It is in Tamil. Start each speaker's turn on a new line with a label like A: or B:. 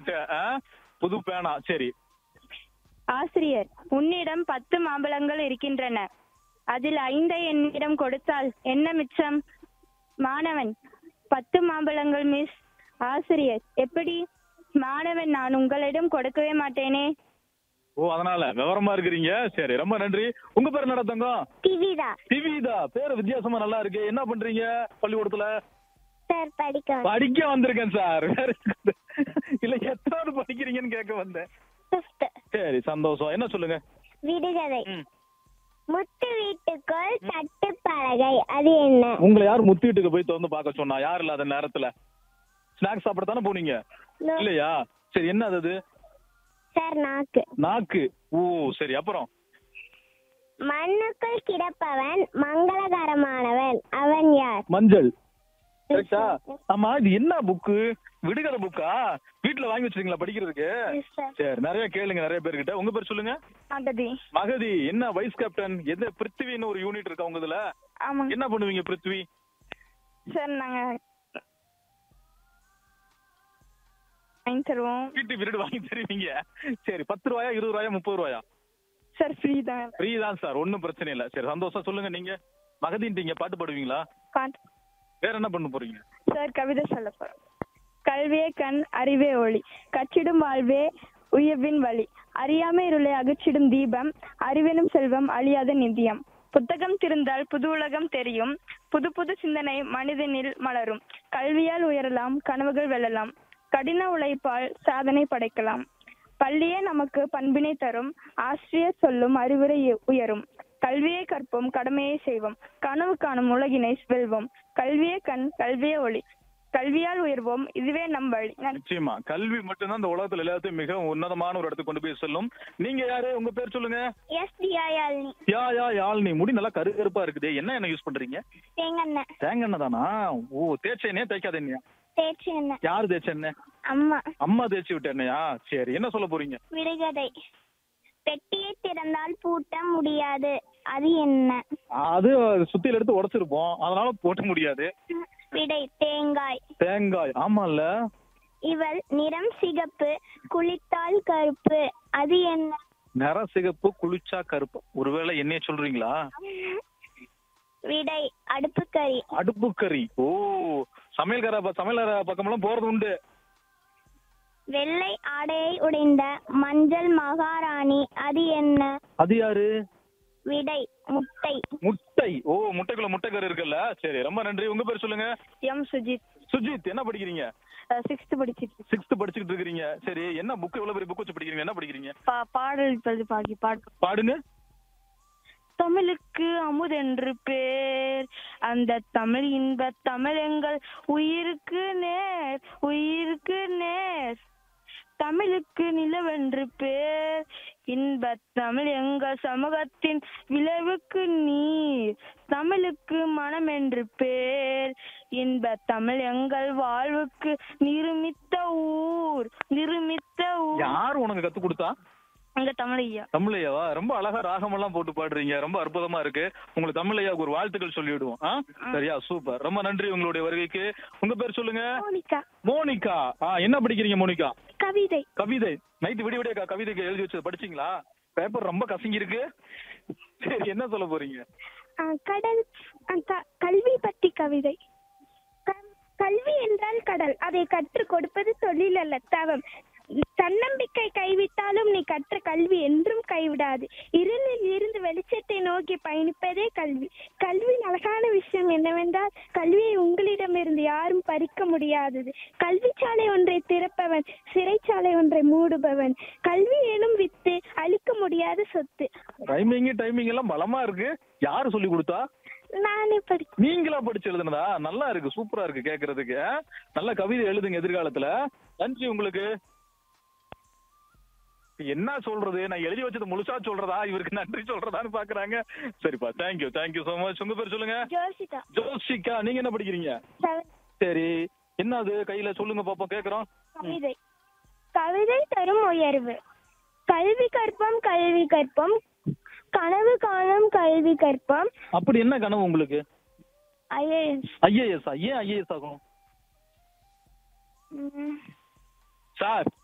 A: உங்ககிட்ட ஆ? புது பேனா சரி
B: ஆசிரியர் உன்னிடம் பத்து மாம்பழங்கள் இருக்கின்றன அதில் ஐந்தை என்னிடம் கொடுத்தால் என்ன மிச்சம் மாணவன் பத்து மாம்பழங்கள் மிஸ் ஆசிரியர் எப்படி மாணவன் நான் உங்களிடம் கொடுக்கவே மாட்டேனே
A: ஓ அதனால விவரமா இருக்கிறீங்க சரி ரொம்ப நன்றி உங்க பேர் என்ன தங்கம்
C: திவிதா
A: டிவிதா பேர் வித்தியாசமா நல்லா இருக்கு என்ன பண்றீங்க பள்ளிக்கூடத்துல
C: சார் படிக்க
A: படிக்க வந்திருக்கேன் சார் இல்ல எத்தனாவது படிக்கிறீங்கன்னு கேட்க வந்தேன்
C: ஃபிஃப்த்
A: சரி சந்தோஷம் என்ன சொல்லுங்க
C: விடுகதை
A: ம்.
C: முத்து வீட்டுக்குள் தட்டு பலகை அது என்ன
A: உங்களை யார் முத்து வீட்டுக்கு போய் திறந்து பார்க்க சொன்னா யார் இல்லாத நேரத்துல ஸ்நாக்ஸ் சாப்பிட தானே போனீங்க
C: No.
A: இல்லையா சரி என்ன அது அது
C: சார் நாக்கு
A: நாக்கு ஓ சரி அப்புறம்
C: மண்ணுக்குள் கிடப்பவன் மங்களகரமானவன் அவன் யார்
A: மஞ்சள் கரெக்டா ஆமா இது என்ன புக்கு விடுகதை புக்கா வீட்டுல வாங்கி வச்சிருக்கீங்களா படிக்கிறதுக்கு
C: Yes, sir.
A: சரி நிறைய கேளுங்க நிறைய பேர்கிட்ட உங்க பேர் சொல்லுங்க
B: அகதி
A: மகதி என்ன வைஸ் கேப்டன் எந்த பிருத்திவின்னு ஒரு யூனிட் இருக்கா உங்க இதுல
B: ஆமாங்க
A: என்ன பண்ணுவீங்க பிருத்வி
B: சார் நாங்க வாங்கி தருவோம்
A: வீட்டு வீடு வாங்கி தருவீங்க சரி பத்து ரூபாயா இருபது ரூபாயா முப்பது ரூபாயா
B: சார் ஃப்ரீ தான்
A: ஃப்ரீ தான் சார் ஒன்றும் பிரச்சனை இல்லை சரி சந்தோஷம் சொல்லுங்க நீங்க மகதின்ட்டீங்க பாட்டு பாடுவீங்களா
B: பாட்டு
A: வேற என்ன பண்ண போறீங்க
B: சார் கவிதை சொல்ல போறோம் கல்வியே கண் அறிவே ஒளி கற்றிடும் வாழ்வே உயர்வின் வழி அறியாமை இருளை அகற்றிடும் தீபம் அறிவெனும் செல்வம் அழியாத நிதியம் புத்தகம் திறந்தால் புது உலகம் தெரியும் புது புது சிந்தனை மனிதனில் மலரும் கல்வியால் உயரலாம் கனவுகள் வெல்லலாம் கடின உழைப்பால் சாதனை படைக்கலாம் பள்ளியே நமக்கு பண்பினை தரும் ஆசிரியர் சொல்லும் அறிவுரை உயரும் கல்வியை கற்போம் கடமையை செய்வோம் கனவு காணும் உலகினை வெல்வோம் கல்வியே கண் கல்வியே ஒளி கல்வியால் உயர்வோம் இதுவே நம் வழி நன்றி.
A: நிச்சயமா கல்வி மட்டும்தான் இந்த உலகத்துல எல்லாத்தையும் மிக உன்னதமான ஒரு இடத்துக்கு கொண்டு போய் செல்லும் நீங்க யாரு உங்க பேர் சொல்லுங்க
C: எஸ் தியாயாலினி
A: யா யா யாழ்னி முடி நல்லா கருகருப்பா இருக்குது என்ன என்ன யூஸ் பண்றீங்க
C: தேங்கண்ண
A: தேங்காய் எண்ணெய் தானா ஓ தேய்ச்ச எண்ணெயா தேய்க்காத எண்ணெயா
C: தேய்ச்சி எண்ணெய்
A: யாரு தேய்ச்ச எண்ணெய்
C: அம்மா
A: அம்மா தேய்ச்சி விட்ட எண்ணெயா சரி என்ன சொல்ல போறீங்க
C: விடுகதை பெட்டியை திறந்தால் பூட்ட முடியாது அது என்ன
A: அது சுத்தியில எடுத்து உடைச்சிருப்போம் அதனால போட்ட முடியாது
C: விடை தேங்காய்
A: தேங்காய் ஆமால்ல
C: இவள் நிறம் சிகப்பு குளித்தால் கருப்பு அது என்ன
A: நிற சிகப்பு குளிச்சா கருப்பு ஒருவேளை என்னைய சொல்றீங்களா
C: விடை அடுப்புக்கறி
A: அடுப்புக்கறி ஓ சமையல்கார ப- சமையல்கார பக்கமெல்லாம் போறது உண்டு
C: வெள்ளை ஆடையை உடைந்த மஞ்சள் மகாராணி அது என்ன
A: அது யாரு
C: விடை முட்டை
A: முட்டை ஓ முட்டைக்குள்ள முட்டைக்கரு இருக்குல்ல சரி ரொம்ப நன்றி உங்க பேர் சொல்லுங்க
B: எம் சுஜித்
A: சுஜித் என்ன படிக்கிறீங்க
B: சிக்ஸ்த் படிச்சிட்டு
A: சிக்ஸ்த் படிச்சுக்கிட்டு இருக்கிறீங்க சரி என்ன புக் எவ்வளவு பெரிய புக் வச்சு படிக்கிறீங்க என்ன படிக்கிறீங்க
B: பா பாடல் பதி பாக்கி பாட்டு
A: பாடுங்க
B: தமிழுக்கு அமுதென்று பேர் அந்த தமிழ் இன்ப தமிழ் எங்கள் உயிருக்கு நேர் உயிருக்கு நேர் தமிழுக்கு நிலவென்று பேர் இன்ப தமிழ் எங்கள் சமூகத்தின் விளைவுக்கு நீர் தமிழுக்கு மனம் என்று பேர் இன்ப தமிழ் எங்கள் வாழ்வுக்கு நிருமித்த ஊர் நிருமித்த ஊர்
A: யார் உனக்கு கத்து கொடுத்தா
B: அங்க தமிழையா
A: தமிழையாவா ரொம்ப அழகா ராகமெல்லாம் போட்டு பாடுறீங்க ரொம்ப அற்புதமா இருக்கு உங்களுக்கு தமிழையாவுக்கு ஒரு வாழ்த்துக்கள் சொல்லிவிடுவோம் ஆ? சரியா சூப்பர் ரொம்ப நன்றி உங்களுடைய வருகைக்கு உங்க பேர் சொல்லுங்க
C: மோனிகா
A: மோனிகா ஆ என்ன படிக்கிறீங்க மோனிகா
C: கவிதை
A: கவிதை நைட்டு விடிய விடிய க- கவிதைக்கு எழுதி வச்சது படிச்சீங்களா பேப்பர் ரொம்ப கசங்கி இருக்கு சரி என்ன சொல்ல போறீங்க
C: கடல் கல்வி பற்றி கவிதை கல்வி என்றால் கடல் அதை கற்றுக் கொடுப்பது தொழில் அல்ல தவம் தன்னம்பிக்கை கைவிட்டாலும் நீ கற்ற கல்வி என்றும் கைவிடாது இருளில் இருந்து வெளிச்சத்தை நோக்கி பயணிப்பதே கல்வி கல்வியின் அழகான விஷயம் என்னவென்றால் கல்வியை உங்களிடமிருந்து யாரும் பறிக்க முடியாதது கல்விச்சாலை ஒன்றை திறப்பவன் சிறைச்சாலை ஒன்றை மூடுபவன் கல்வி எனும் வித்து அழிக்க முடியாத சொத்து
A: ரைமிங் டைமிங் எல்லாம் பலமா இருக்கு யாரு சொல்லி கொடுத்தா
C: நானே படி
A: நீங்களா படிச்சு எழுதுனதா நல்லா இருக்கு சூப்பரா இருக்கு கேக்குறதுக்கு ஆ? நல்ல கவிதை எழுதுங்க எதிர்காலத்துல நன்றி உங்களுக்கு என்ன சொல்றது நான் எழுதி வச்சது முழுசா சொல்றதா இவருக்கு நன்றி சொல்றதான்னு பாக்குறாங்க சரிப்பா தேங்க்யூ தேங்க்யூ so மச் உங்க பேர் சொல்லுங்க
C: ஜோசிதா
A: ஜோஷிகா நீங்க என்ன படிக்கிறீங்க சரி என்ன அது கையில சொல்லுங்க பாப்போம் கேக்குறோம்
C: கவிதை கவிதை தரும் உயர்வு கல்வி கற்போம் கல்வி கற்போம் கனவு காணும் கல்வி கற்போம்
A: அப்படி என்ன கனவு உங்களுக்கு
C: ஐஏஎஸ்
A: ஐஏஎஸ் ஏன் ஐஏஎஸ் ஆகும் சார்